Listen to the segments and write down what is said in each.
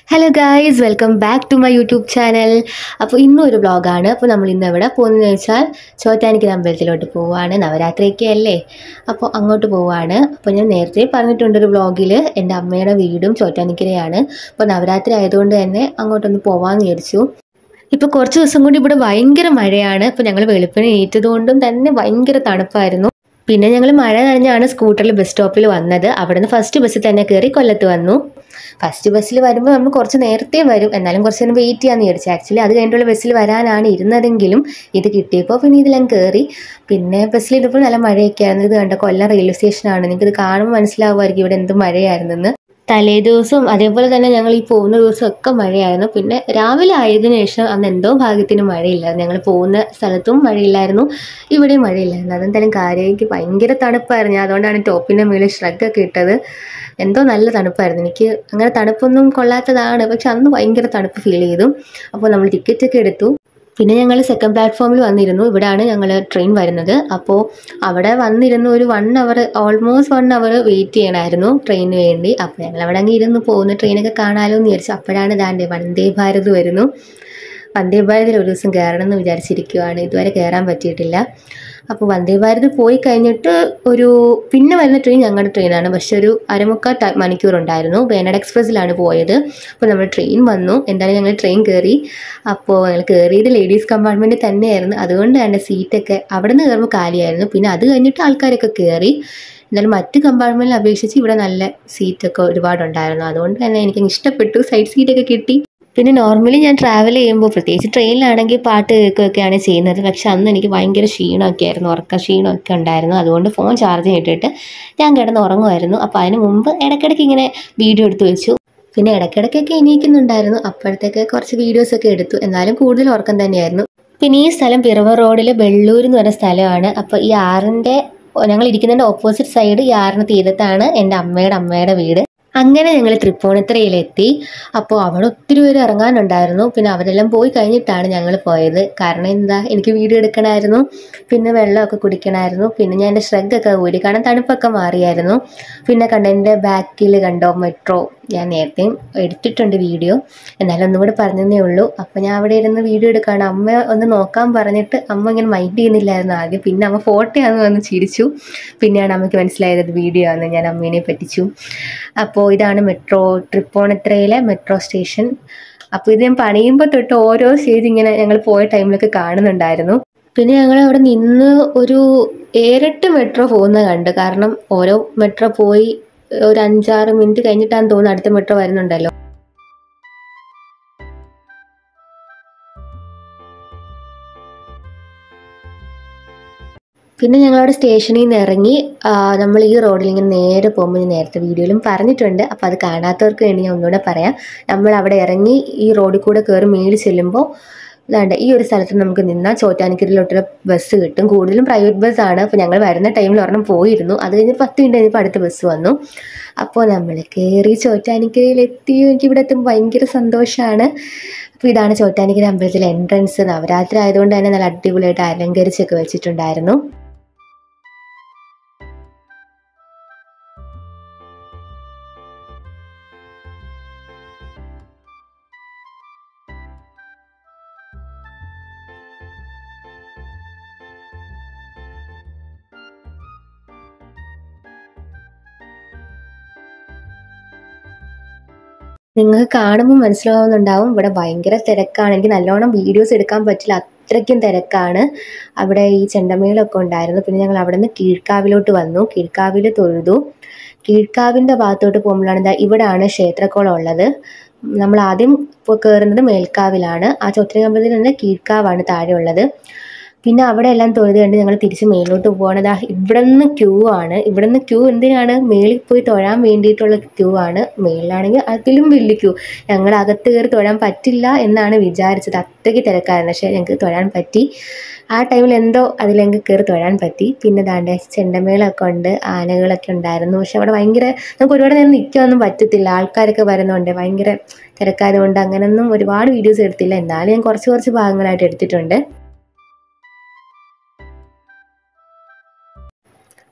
hello guys welcome back to my YouTube channel അപ്പോൾ ഇന്നും ഒരു വ്ളോഗാണ് അപ്പോൾ നമ്മൾ ഇന്ന് എവിടെ പോകുന്നതെന്ന് വെച്ചാൽ ചോറ്റാനിക്കര അമ്പലത്തിലോട്ട് പോവുകയാണ് നവരാത്രിയൊക്കെ അല്ലേ അപ്പോൾ അങ്ങോട്ട് പോവുകയാണ് അപ്പോൾ ഞാൻ നേരത്തെ പറഞ്ഞിട്ടുണ്ട് ഒരു വ്ളോഗിൽ എൻ്റെ അമ്മയുടെ വീടും ചോറ്റാനിക്കരയാണ് അപ്പോൾ നവരാത്രി ആയതുകൊണ്ട് തന്നെ അങ്ങോട്ടൊന്ന് പോവാമെന്ന് വിചാരിച്ചു ഇപ്പോൾ കുറച്ച് ദിവസം കൊണ്ട് ഇവിടെ ഭയങ്കര മഴയാണ് ഇപ്പോൾ ഞങ്ങൾ വെളുപ്പിന് എണീറ്റതുകൊണ്ടും തന്നെ ഭയങ്കര തണുപ്പായിരുന്നു പിന്നെ ഞങ്ങൾ മഴ നനഞ്ഞാണ് സ്കൂട്ടറിൽ ബസ് സ്റ്റോപ്പിൽ വന്നത് അവിടെ നിന്ന് ഫസ്റ്റ് ബസ്സിൽ തന്നെ കയറി കൊല്ലത്ത് വന്നു ഫസ്റ്റ് ബസ്സിൽ വരുമ്പോൾ നമ്മൾ കുറച്ച് നേരത്തെ വരും എന്നാലും കുറച്ച് നേരം വെയിറ്റ് ചെയ്യാമെന്ന് വിചാരിച്ചു ആക്ച്വലി അത് കഴിഞ്ഞിട്ടുള്ള ബസ്സിൽ വരാനാണ് ഇരുന്നതെങ്കിലും ഇത് കിട്ടിയപ്പോൾ പിന്നെ ഇതിലും കയറി പിന്നെ ബസ്സിൽ ഇരുന്നപ്പോൾ നല്ല മഴയൊക്കെ ആയിരുന്നു ഇത് കണ്ട കൊല്ലം റെയിൽവേ സ്റ്റേഷനാണ് നിങ്ങൾക്ക് ഇത് കാണുമ്പോൾ മനസ്സിലാവുമായിരിക്കും ഇവിടെ എന്ത് മഴയായിരുന്നെന്ന് തലേ ദിവസവും അതേപോലെ തന്നെ ഞങ്ങൾ ഈ പോകുന്ന ദിവസം ഒക്കെ മഴയായിരുന്നു പിന്നെ രാവിലെ ആയതിനു ശേഷം അന്ന് എന്തോ ഭാഗ്യത്തിന് മഴയില്ലായിരുന്നു ഞങ്ങൾ പോകുന്ന സ്ഥലത്തും മഴയില്ലായിരുന്നു ഇവിടെയും മഴയില്ലായിരുന്നു അതെന്തായാലും കാര്യമായിട്ട് ഭയങ്കര തണുപ്പായിരുന്നു ഞാൻ അതുകൊണ്ടാണ് ടോപ്പിൻ്റെ മുകളിൽ ഷ്രഗൊക്കെ ഇട്ടത് എന്തോ നല്ല തണുപ്പായിരുന്നു എനിക്ക് അങ്ങനെ തണുപ്പൊന്നും കൊള്ളാത്തതാണ് പക്ഷെ അന്ന് ഭയങ്കര തണുപ്പ് ഫീൽ ചെയ്തു അപ്പോൾ നമ്മൾ ടിക്കറ്റ് ഒക്കെ എടുത്തു പിന്നെ ഞങ്ങൾ സെക്കൻഡ് പ്ലാറ്റ്ഫോമിൽ വന്നിരുന്നു ഇവിടെയാണ് ഞങ്ങൾ ട്രെയിൻ വരുന്നത് അപ്പോൾ അവിടെ വന്നിരുന്നു ഒരു one hour almost one hour wait ചെയ്യണമായിരുന്നു ട്രെയിനിന് വേണ്ടി അപ്പോൾ ഞങ്ങൾ അവിടെ അങ്ങ് ഇരുന്ന് പോകുന്ന ട്രെയിനൊക്കെ കാണാമല്ലോ എന്ന് വിചാരിച്ചു അപ്പോഴാണ് ദാൻ്റെ വന്ദേ ഭാരത് വരുന്നു വന്ദേ ഭാരതിൽ ഒരു ദിവസം കയറണം എന്ന് വിചാരിച്ചിരിക്കുവാണ് ഇതുവരെ കയറാൻ പറ്റിയിട്ടില്ല അപ്പോൾ വന്ദേ ഭാരത് പോയി കഴിഞ്ഞിട്ട് ഒരു പിന്നെ വരുന്ന ട്രെയിൻ ഞങ്ങളുടെ ട്രെയിനാണ് പക്ഷെ ഒരു അരമുക്കാൽ ടൈ മണിക്കൂർ ഉണ്ടായിരുന്നു വേനഡ് എക്സ്പ്രസ്സിലാണ് പോയത് അപ്പോൾ നമ്മൾ ട്രെയിൻ വന്നു എന്തായാലും ഞങ്ങൾ ട്രെയിൻ കയറി അപ്പോൾ ഞങ്ങൾ കയറിയത് ലേഡീസ് കമ്പാർട്ട്മെൻറ്റ് തന്നെയായിരുന്നു അതുകൊണ്ട് തന്നെ സീറ്റൊക്കെ അവിടെ നിന്ന് കയറുമ്പോൾ കാലിയായിരുന്നു പിന്നെ അത് കഴിഞ്ഞിട്ട് ആൾക്കാരൊക്കെ കയറി എന്നാലും മറ്റ് കമ്പാർട്ട്മെൻറ്റിൽ അപേക്ഷിച്ച് ഇവിടെ നല്ല സീറ്റൊക്കെ ഒരുപാടുണ്ടായിരുന്നു അതുകൊണ്ട് തന്നെ എനിക്ക് ഇഷ്ടപ്പെട്ടു സൈഡ് സീറ്റൊക്കെ കിട്ടി പിന്നെ നോർമലി ഞാൻ ട്രാവൽ ചെയ്യുമ്പോൾ പ്രത്യേകിച്ച് ട്രെയിനിലാണെങ്കിൽ പാട്ട് കേൾക്കുകയൊക്കെയാണ് ചെയ്യുന്നത് പക്ഷെ അന്ന് എനിക്ക് ഭയങ്കര ക്ഷീണമൊക്കെ ആയിരുന്നു ഉറക്ക ക്ഷീണമൊക്കെ ഉണ്ടായിരുന്നു അതുകൊണ്ട് ഫോൺ ചാർജ് ചെയ്തിട്ട് ഞാൻ കിടന്ന് ഉറങ്ങുമായിരുന്നു അപ്പോൾ അതിന് മുമ്പ് ഇടയ്ക്കിടയ്ക്ക് ഇങ്ങനെ വീഡിയോ എടുത്ത് വെച്ചു പിന്നെ ഇടയ്ക്കിടയ്ക്കൊക്കെ എണീക്കുന്നുണ്ടായിരുന്നു അപ്പോഴത്തേക്ക് കുറച്ച് വീഡിയോസൊക്കെ എടുത്തു എന്നാലും കൂടുതൽ ഉറക്കം തന്നെയായിരുന്നു പിന്നെ ഈ സ്ഥലം പിറവ റോഡിൽ വെള്ളൂർ എന്ന് പറയുന്ന സ്ഥലമാണ് അപ്പോൾ ഈ ആറിൻ്റെ ഞങ്ങൾ ഇരിക്കുന്നതിൻ്റെ ഓപ്പോസിറ്റ് സൈഡ് ഈ ആറിന് തീരത്താണ് എൻ്റെ അമ്മയുടെ അമ്മയുടെ വീട് അങ്ങനെ ഞങ്ങൾ തൃപ്പൂണിത്തറയിലെത്തി അപ്പോൾ അവിടെ ഒത്തിരി പേര് ഇറങ്ങാനുണ്ടായിരുന്നു പിന്നെ അവരെല്ലാം പോയി കഴിഞ്ഞിട്ടാണ് ഞങ്ങൾ പോയത് കാരണം എന്താ എനിക്ക് വീഡിയോ എടുക്കണമായിരുന്നു പിന്നെ വെള്ളമൊക്കെ കുടിക്കണമായിരുന്നു പിന്നെ ഞാൻ എൻ്റെ ശ്രദ്ധയൊക്കെ ഊരി കാരണം തണുപ്പൊക്കെ മാറിയായിരുന്നു പിന്നെ കണ്ട എൻ്റെ ബാക്കിൽ കണ്ടോ മെട്രോ ഞാൻ നേരത്തെയും എടുത്തിട്ടുണ്ട് വീഡിയോ എന്നാലും ഒന്നും കൂടെ പറഞ്ഞതേ ഉള്ളൂ അപ്പോൾ ഞാൻ അവിടെ ഇരുന്ന് വീഡിയോ എടുക്കുകയാണ് അമ്മ ഒന്ന് നോക്കാൻ പറഞ്ഞിട്ട് അമ്മ ഇങ്ങനെ മൈൻഡ് ചെയ്യുന്നില്ലായിരുന്നു ആദ്യം പിന്നെ അമ്മ ഫോട്ടോയാണെന്ന് വന്ന് ചിരിച്ചു പിന്നെയാണ് അമ്മയ്ക്ക് മനസ്സിലായത് അത് വീഡിയോ ആണെന്ന് ഞാൻ അമ്മേനെ പറ്റിച്ചു അപ്പോൾ ഇതാണ് മെട്രോ ട്രിപ്പോണിത്രയിലെ മെട്രോ സ്റ്റേഷൻ അപ്പോൾ ഇത് ഞാൻ പണിയുമ്പോൾ തൊട്ട് ഓരോ സ്റ്റേജ് ഇങ്ങനെ ഞങ്ങൾ പോയ ടൈമിലൊക്കെ കാണുന്നുണ്ടായിരുന്നു പിന്നെ ഞങ്ങൾ അവിടെ നിന്ന് ഒരു ഏഴെട്ട് മെട്രോ പോകുന്നത് കണ്ട് കാരണം ഓരോ മെട്രോ പോയി ഒരു അഞ്ചാറ് മിനിറ്റ് കഴിഞ്ഞിട്ടാണ് തോന്നുന്നു അടുത്ത മെട്രോ വരുന്നുണ്ടല്ലോ പിന്നെ ഞങ്ങളവിടെ സ്റ്റേഷനിൽ നിന്ന് ഇറങ്ങി നമ്മൾ ഈ റോഡിൽ ഇങ്ങനെ നേരെ പോകുമ്പോൾ ഞാൻ നേരത്തെ വീഡിയോയിലും പറഞ്ഞിട്ടുണ്ട് അപ്പോൾ അത് കാണാത്തവർക്ക് വേണ്ടി ഞാൻ ഒന്നുകൂടെ പറയാം നമ്മൾ അവിടെ ഇറങ്ങി ഈ റോഡിൽ കൂടെ കയറി മേളിൽ ചെല്ലുമ്പോൾ ഇതാണ്ട് ഈ ഒരു സ്ഥലത്ത് നമുക്ക് നിന്നാൽ ചോറ്റാനിക്കരയിലോട്ടുള്ള ബസ് കിട്ടും കൂടുതലും പ്രൈവറ്റ് ബസ്സാണ് അപ്പോൾ ഞങ്ങൾ വരുന്ന ടൈമിൽ ഒരെണ്ണം പോയിരുന്നു അത് കഴിഞ്ഞ് പത്ത് മിനിറ്റ് കഴിഞ്ഞപ്പോൾ അടുത്ത ബസ് വന്നു അപ്പോൾ നമ്മൾ കയറി ചോറ്റാനിക്കരയിലെത്തി എനിക്ക് ഇവിടെ എത്തുമ്പോൾ ഭയങ്കര സന്തോഷമാണ് അപ്പോൾ ഇതാണ് ചോറ്റാനിക്കര അമ്പലത്തിലെ എൻട്രൻസ് നവരാത്രി ആയതുകൊണ്ട് തന്നെ നല്ല അടിപൊളിയായിട്ട് അലങ്കരിച്ചൊക്കെ വെച്ചിട്ടുണ്ടായിരുന്നു നിങ്ങൾക്ക് കാണുമ്പോൾ മനസ്സിലാവുന്നുണ്ടാവും ഇവിടെ ഭയങ്കര തിരക്കാണ് എനിക്ക് നല്ലോണം വീഡിയോസ് എടുക്കാൻ പറ്റില്ല അത്രയ്ക്കും തിരക്കാണ് അവിടെ ഈ ചെണ്ടമേളമൊക്കെ ഉണ്ടായിരുന്നു പിന്നെ ഞങ്ങൾ അവിടെ നിന്ന് കീഴ്ക്കാവിലോട്ട് വന്നു കീഴ്ക്കാവിൽ തൊഴുതു കീഴ്ക്കാവിൻ്റെ ഭാഗത്തോട്ട് പോകുമ്പോഴാണ് ഇതാ ഇവിടാണ് ക്ഷേത്രക്കുളം ഉള്ളത് നമ്മൾ ആദ്യം ഇപ്പോൾ കയറുന്നത് മേൽക്കാവിലാണ് ആ ചോറ്റരമ്പലത്തിൽ നിന്ന് കീഴ്ക്കാവാണ് താഴെ ഉള്ളത് പിന്നെ അവിടെ എല്ലാം തൊഴുത് കണ്ട് ഞങ്ങൾ തിരിച്ച് മേലോട്ട് പോകണത് ഇവിടെ നിന്ന് ക്യൂ ആണ് ഇവിടെ നിന്ന് ക്യൂ എന്തിനാണ് മേളിൽ പോയി തൊഴാൻ വേണ്ടിയിട്ടുള്ള ക്യൂ ആണ് മേളിലാണെങ്കിൽ അതിലും വലിയ ക്യൂ ഞങ്ങൾ അകത്ത് കയറി തൊഴാൻ പറ്റില്ല എന്നാണ് വിചാരിച്ചത് അത്രയ്ക്ക് തിരക്കായിരുന്നു പക്ഷേ ഞങ്ങൾക്ക് തൊഴാൻ പറ്റി ആ ടൈമിൽ എന്തോ അതിലെങ്കിൽ കയറി തൊഴാൻ പറ്റി പിന്നെ ദാണ്ട് ചെണ്ടമേളമൊക്കെ ഉണ്ട് ആനകളൊക്കെ ഉണ്ടായിരുന്നു പക്ഷെ അവിടെ ഭയങ്കര നമുക്ക് ഒരുപാട് നേരം നിൽക്കാനൊന്നും പറ്റത്തില്ല ആൾക്കാരൊക്കെ വരുന്നുണ്ട് ഭയങ്കര തിരക്കായതുകൊണ്ട് അങ്ങനെയൊന്നും ഒരുപാട് വീഡിയോസ് എടുത്തില്ല എന്നാലും ഞാൻ കുറച്ച് കുറച്ച് ഭാഗങ്ങളായിട്ട് എടുത്തിട്ടുണ്ട്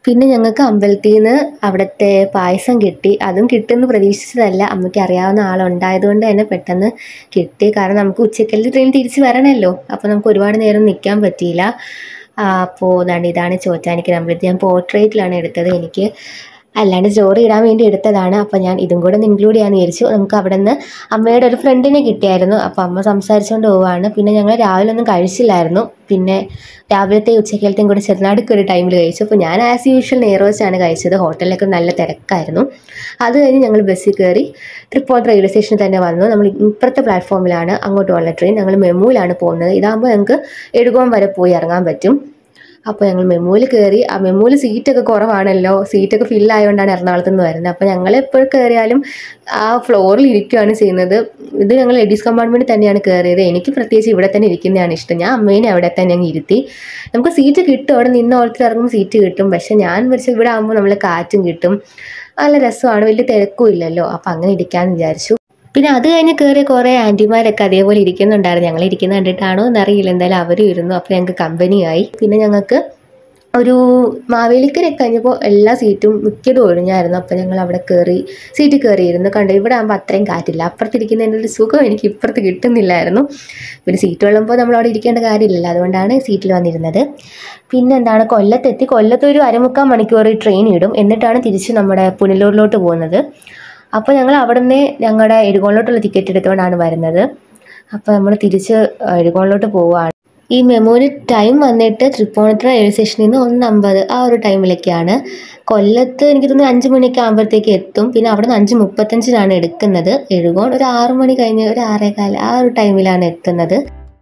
പിന്നെ ഞങ്ങൾക്ക് അമ്പലത്തിൽ നിന്ന് അവിടുത്തെ പായസം കിട്ടി അതും കിട്ടുമെന്ന് പ്രതീക്ഷിച്ചതല്ല അമ്മയ്ക്ക് അറിയാവുന്ന ആളുണ്ടായതുകൊണ്ട് തന്നെ പെട്ടെന്ന് കിട്ടി കാരണം നമുക്ക് ഉച്ചക്കല്ലേ ട്രെയിൻ തിരിച്ച് വരണമല്ലോ അപ്പോൾ നമുക്ക് ഒരുപാട് നേരം നിൽക്കാൻ പറ്റിയില്ല ആ, അപ്പോൾ ദാണ്ട് ഇതാണ് ചോറ്റാനിക്കൽ അമ്പലത്തിൽ ഞാൻ പോർട്രേറ്റിലാണ് എടുത്തത് എനിക്ക് അല്ലാണ്ട് സ്റ്റോറി ഇടാൻ വേണ്ടി എടുത്തതാണ് അപ്പോൾ ഞാൻ ഇതും കൂടെ ഒന്ന് ഇൻക്ലൂഡ് ചെയ്യാമെന്ന് വിചാരിച്ചു നമുക്ക് അവിടെ നിന്ന് അമ്മയുടെ ഒരു ഫ്രണ്ടിനെ കിട്ടിയായിരുന്നു അപ്പോൾ അമ്മ സംസാരിച്ചുകൊണ്ട് പോവാണ് പിന്നെ ഞങ്ങൾ രാവിലെ ഒന്നും കഴിച്ചില്ലായിരുന്നു പിന്നെ രാവിലത്തെ ഉച്ചക്കലത്തെയും കൂടി ചെറുനാടൊക്കെ ഒരു ടൈമിൽ കഴിച്ചു അപ്പോൾ ഞാൻ ആസ് യൂഷ്വൽ നെയ്റോസാണ് കഴിച്ചത് ഹോട്ടലിലൊക്കെ നല്ല തിരക്കായിരുന്നു അത് കഴിഞ്ഞ് ഞങ്ങൾ ബസ്സിൽ കയറി തൃപ്പോട്ട് റെയിൽവേ സ്റ്റേഷനിൽ തന്നെ വന്നു നമ്മൾ ഇപ്പുറത്തെ പ്ലാറ്റ്ഫോമിലാണ് അങ്ങോട്ട് ഉള്ള ട്രെയിൻ ഞങ്ങൾ മെമുവിലാണ് പോകുന്നത് ഇതാകുമ്പോൾ ഞങ്ങൾക്ക് എഴുകോം വരെ പോയി ഇറങ്ങാൻ പറ്റും അപ്പോൾ ഞങ്ങൾ മെമുവിൽ കയറി ആ മെമുവിൽ സീറ്റൊക്കെ കുറവാണല്ലോ സീറ്റൊക്കെ ഫില്ലായതുകൊണ്ടാണ് എറണാകുളത്ത് നിന്ന് വരുന്നത് അപ്പോൾ ഞങ്ങൾ എപ്പോൾ കയറിയാലും ആ ഫ്ലോറിൽ ഇരിക്കുകയാണ് ചെയ്യുന്നത് ഇത് ഞങ്ങൾ ലേഡീസ് കമ്പാർട്ട്മെൻറ്റിൽ തന്നെയാണ് കയറിയത് എനിക്ക് പ്രത്യേകിച്ച് ഇവിടെ തന്നെ ഇരിക്കുന്നതാണ് ഇഷ്ടം ഞാൻ അമ്മേനെ അവിടെ തന്നെ അങ്ങ് ഇരുത്തി നമുക്ക് സീറ്റ് കിട്ടും അവിടെ നിന്ന് ഓർത്തിൽ ഇറങ്ങുമ്പോൾ സീറ്റ് കിട്ടും പക്ഷെ ഞാൻ വെച്ചാൽ ഇവിടെ ആകുമ്പോൾ നമ്മൾ കാറ്റും കിട്ടും നല്ല രസമാണ് വലിയ തിരക്കും ഇല്ലല്ലോ അപ്പം അങ്ങനെ ഇരിക്കാമെന്ന് വിചാരിച്ചു പിന്നെ അത് കഴിഞ്ഞ് കയറിയ കുറേ ആൻറ്റിമാരൊക്കെ അതേപോലെ ഇരിക്കുന്നുണ്ടായിരുന്നു ഞങ്ങൾ ഇരിക്കുന്ന കണ്ടിട്ടാണോ എന്നറിയില്ല എന്തായാലും അവരും ഇരുന്നു അപ്പോൾ ഞങ്ങൾക്ക് കമ്പനിയായി പിന്നെ ഞങ്ങൾക്ക് ഒരു മാവേലിക്കരയൊക്കെ കഴിഞ്ഞപ്പോൾ എല്ലാ സീറ്റും മിക്കതും ഒഴിഞ്ഞായിരുന്നു അപ്പോൾ ഞങ്ങൾ അവിടെ കയറി സീറ്റിൽ കയറിയിരുന്നു കണ്ടു ഇവിടെ ആകുമ്പോൾ അത്രയും കാറ്റില്ല അപ്പുറത്തിരിക്കുന്നതിൻ്റെ ഒരു സുഖം എനിക്ക് ഇപ്പുറത്ത് കിട്ടുന്നില്ലായിരുന്നു പിന്നെ സീറ്റ് ഉള്ളപ്പോൾ നമ്മൾ അവിടെ ഇരിക്കേണ്ട കാര്യമില്ലല്ലോ അതുകൊണ്ടാണ് സീറ്റിൽ വന്നിരുന്നത് പിന്നെ എന്താണ് കൊല്ലത്തെത്തി കൊല്ലത്ത് ഒരു അരമുക്കാൽ മണിക്കൂർ ട്രെയിൻ ഇടും എന്നിട്ടാണ് തിരിച്ച് നമ്മുടെ പുനലൂരിലോട്ട് പോകുന്നത് അപ്പോൾ ഞങ്ങൾ അവിടെ നിന്ന് ഞങ്ങളുടെ എഴുകോളിലോട്ടുള്ള ടിക്കറ്റ് എടുത്തുകൊണ്ടാണ് വരുന്നത് അപ്പോൾ നമ്മൾ തിരിച്ച് എഴുകോളിലോട്ട് പോവുകയാണ് ഈ മെമ്മോയിൽ ടൈം വന്നിട്ട് തൃപ്പൂണിത്തുറ റെയിൽവേ സ്റ്റേഷനിൽ നിന്ന് ഒന്നമ്പത് ആ ഒരു ടൈമിലൊക്കെയാണ് കൊല്ലത്ത് എനിക്ക് തോന്നുന്നു അഞ്ച് മണിയൊക്കെ ആകുമ്പോഴത്തേക്ക് എത്തും പിന്നെ അവിടെ നിന്ന് അഞ്ച് മുപ്പത്തഞ്ചിനാണ് എടുക്കുന്നത് എഴുകോൺ ഒരു ആറു മണി കഴിഞ്ഞ് ഒരു ആറേകാൽ ആ ഒരു ടൈമിലാണ് എത്തുന്നത്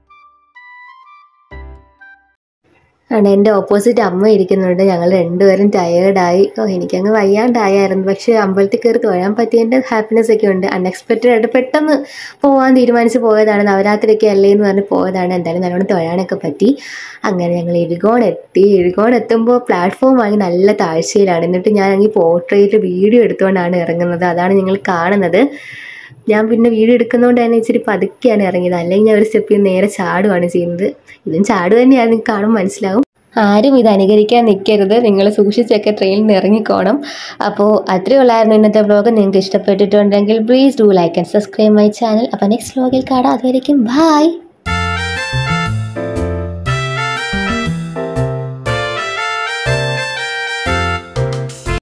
ആണ് എൻ്റെ ഓപ്പോസിറ്റ് അമ്മ ഇരിക്കുന്നുണ്ട് ഞങ്ങൾ രണ്ടുപേരും ടയേർഡായി ഓ എനിക്കങ്ങ് വയ്യാണ്ടായായിരുന്നു പക്ഷേ അമ്പലത്തിൽ കയറി തൊഴാൻ പറ്റിയതിൻ്റെ ഹാപ്പിനെസ് ഒക്കെ ഉണ്ട് അൺഎക്സ്പെക്റ്റഡ് ആയിട്ട് പെട്ടെന്ന് പോകാൻ തീരുമാനിച്ച് പോയതാണ് നവരാത്രിയൊക്കെ അല്ലേ എന്ന് പറഞ്ഞ് പോയതാണ് എന്തായാലും നല്ലോണം തൊഴാനൊക്കെ പറ്റി അങ്ങനെ ഞങ്ങൾ എഴുകോൺ എത്തി എഴുകോൺ എത്തുമ്പോൾ പ്ലാറ്റ്ഫോം ആണെങ്കിൽ നല്ല താഴ്ചയിലാണ് എന്നിട്ട് ഞാൻ അങ്ങ് പോർട്രേറ്റ് വീഡിയോ എടുത്തുകൊണ്ടാണ് ഇറങ്ങുന്നത് അതാണ് നിങ്ങൾ കാണുന്നത് ഞാൻ പിന്നെ വീഡിയോ എടുക്കുന്നതുകൊണ്ട് തന്നെ ഇച്ചിരി പതുക്കെയാണ് ഇറങ്ങിയത് അല്ലെങ്കിൽ ഞാൻ ഒരു സ്റ്റെപ്പിൽ നേരെ ചാടുവാണ് ചെയ്യുന്നത് ഇതും ചാട് തന്നെയാണ് നിങ്ങൾക്ക് കാണുമ്പോൾ മനസ്സിലാവും ആരും ഇത് അനുകരിക്കാൻ നിൽക്കരുത് നിങ്ങൾ സൂക്ഷിച്ചൊക്കെ ട്രെയിനിൽ നിന്ന് ഇറങ്ങിക്കോണം അപ്പോൾ അത്രയേ ഉള്ളായിരുന്നു ഇന്നത്തെ വ്ലോഗ് നിങ്ങൾക്ക് ഇഷ്ടപ്പെട്ടിട്ടുണ്ടെങ്കിൽ please do like and subscribe my channel അപ്പോൾ നെക്സ്റ്റ് വ്ലോഗിൽ കാണാം അതുവരേക്കും ബൈ